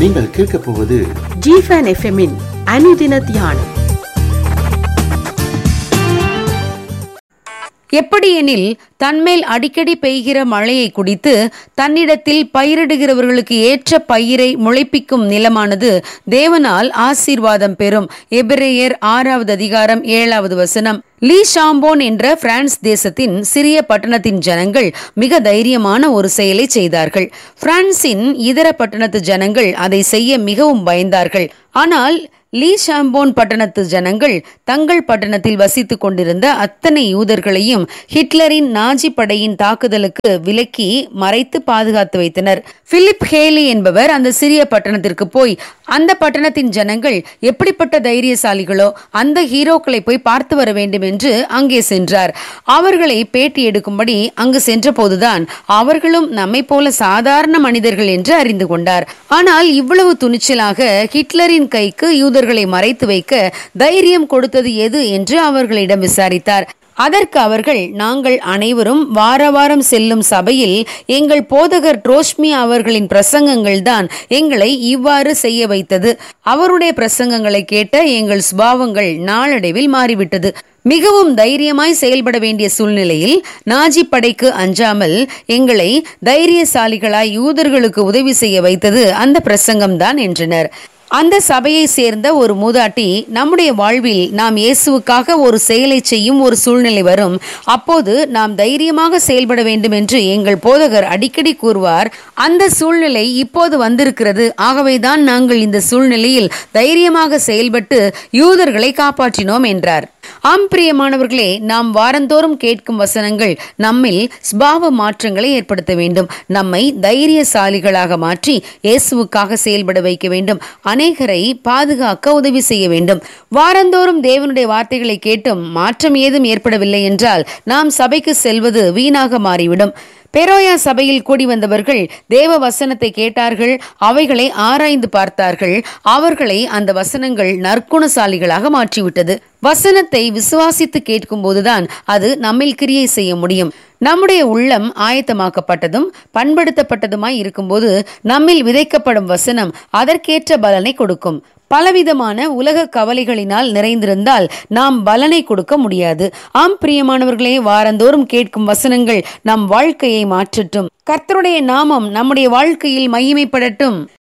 நீங்கள் கேட்கப் போவது ஜிஃபன் எஃப்எம்மின் அனுதின தியானம் எப்படியெனில் தன்மேல் அடிக்கடி பெய்கிற மழையை குடித்து தன்னிடத்தில் பயிரிடுகிறவர்களுக்கு ஏற்ற பயிரை முளைப்பிக்கும் நிலமானது தேவனால் ஆசீர்வாதம் பெறும் எபிரேயர் ஆறாவது அதிகாரம் ஏழாவது வசனம் லீ ஷாம்போன் என்ற பிரான்ஸ் தேசத்தின் சிறிய பட்டணத்தின் ஜனங்கள் மிக தைரியமான ஒரு செயலை செய்தார்கள் பிரான்சின் இதர பட்டணத்து ஜனங்கள் அதை செய்ய மிகவும் பயந்தார்கள் ஆனால் லீ ஷாம்போன் பட்டணத்து ஜனங்கள் தங்கள் பட்டணத்தில் வசித்துக் கொண்டிருந்த அத்தனை யூதர்களையும் ஹிட்லரின் நாஜி படையின் தாக்குதலுக்கு விலக்கி மறைத்து பாதுகாத்து வைத்தனர் பிலிப் ஹேலி என்பவர் அந்த சிறிய பட்டணத்திற்கு போய் அந்த பட்டணத்தின் ஜனங்கள் எப்படிப்பட்ட தைரியசாலிகளோ அந்த ஹீரோக்களை போய் பார்த்து வர வேண்டும் என்று அங்கே சென்றார் அவர்களை பேட்டி எடுக்கும்படி அங்கு சென்றபோதுதான் அவர்களும் நம்மை போல சாதாரண மனிதர்கள் என்று அறிந்து கொண்டார் ஆனால் இவ்வளவு துணிச்சலாக ஹிட்லரின் கைக்கு யூதர்களை மறைத்து வைக்க தைரியம் கொடுத்தது எது என்று அவர்களிடம் விசாரித்தார் அதற்கு அவர்கள் நாங்கள் அனைவரும் வார வாரம் செல்லும் சபையில் எங்கள் போதகர் ட்ரோஷ்மி அவர்களின் பிரசங்கங்கள் தான் எங்களை இவ்வாறு செய்ய வைத்தது அவருடைய பிரசங்கங்களை கேட்ட எங்கள் சுபாவங்கள் நாளடைவில் மாறிவிட்டது மிகவும் தைரியமாய் செயல்பட வேண்டிய சூழ்நிலையில் நாஜி படைக்கு அஞ்சாமல் எங்களை தைரியசாலிகளாய் யூதர்களுக்கு உதவி செய்ய வைத்தது அந்த பிரசங்கம்தான் என்றனர் அந்த சபையை சேர்ந்த ஒரு மூதாட்டி நம்முடைய வாழ்வில் நாம் இயேசுவுக்காக ஒரு செயலை செய்யும் ஒரு சூழ்நிலை வரும் அப்போது நாம் தைரியமாக செயல்பட வேண்டும் என்று எங்கள் போதகர் அடிக்கடி கூறுவார் அந்த சூழ்நிலை இப்போது வந்திருக்கிறது ஆகவேதான் நாங்கள் இந்த சூழ்நிலையில் தைரியமாக செயல்பட்டு யூதர்களை காப்பாற்றினோம் என்றார் ஆம் பிரியமானவர்களே நாம் வாரந்தோறும் கேட்கும் வசனங்கள் நம்மில் ஸ்பாவ மாற்றங்களை ஏற்படுத்த வேண்டும் நம்மை தைரியசாலிகளாக மாற்றி இயேசுவுக்காக செயல்பட வைக்க வேண்டும் அநேகரை பாதுகாக்க உதவி செய்ய வேண்டும் வாரந்தோறும் தேவனுடைய வார்த்தைகளை கேட்டும் மாற்றம் ஏதும் ஏற்படவில்லை என்றால் நாம் சபைக்கு செல்வது வீணாக மாறிவிடும் பெரோயா சபையில் கூடி வந்தவர்கள் தேவ வசனத்தை கேட்டார்கள் அவைகளை ஆராய்ந்து பார்த்தார்கள் அவர்களை அந்த வசனங்கள் நற்குணசாலிகளாக மாற்றிவிட்டது வசனத்தை விசுவாசித்து கேட்கும் போதுதான் அது நம்மில் கிரியை செய்ய முடியும் நம்முடைய உள்ளம் ஆயத்தமாக்கப்பட்டதும் பண்படுத்தப்பட்டதுமாய் இருக்கும்போது நம்மில் விதைக்கப்படும் வசனம் அதற்கேற்ற பலனை கொடுக்கும் பலவிதமான உலக கவலைகளினால் நிறைந்திருந்தால் நாம் பலனை கொடுக்க முடியாது ஆம் பிரியமானவர்களே வாரந்தோறும் கேட்கும் வசனங்கள் நம் வாழ்க்கையை மாற்றட்டும் கர்த்தருடைய நாமம் நம்முடைய வாழ்க்கையில் மகிமைப்படட்டும்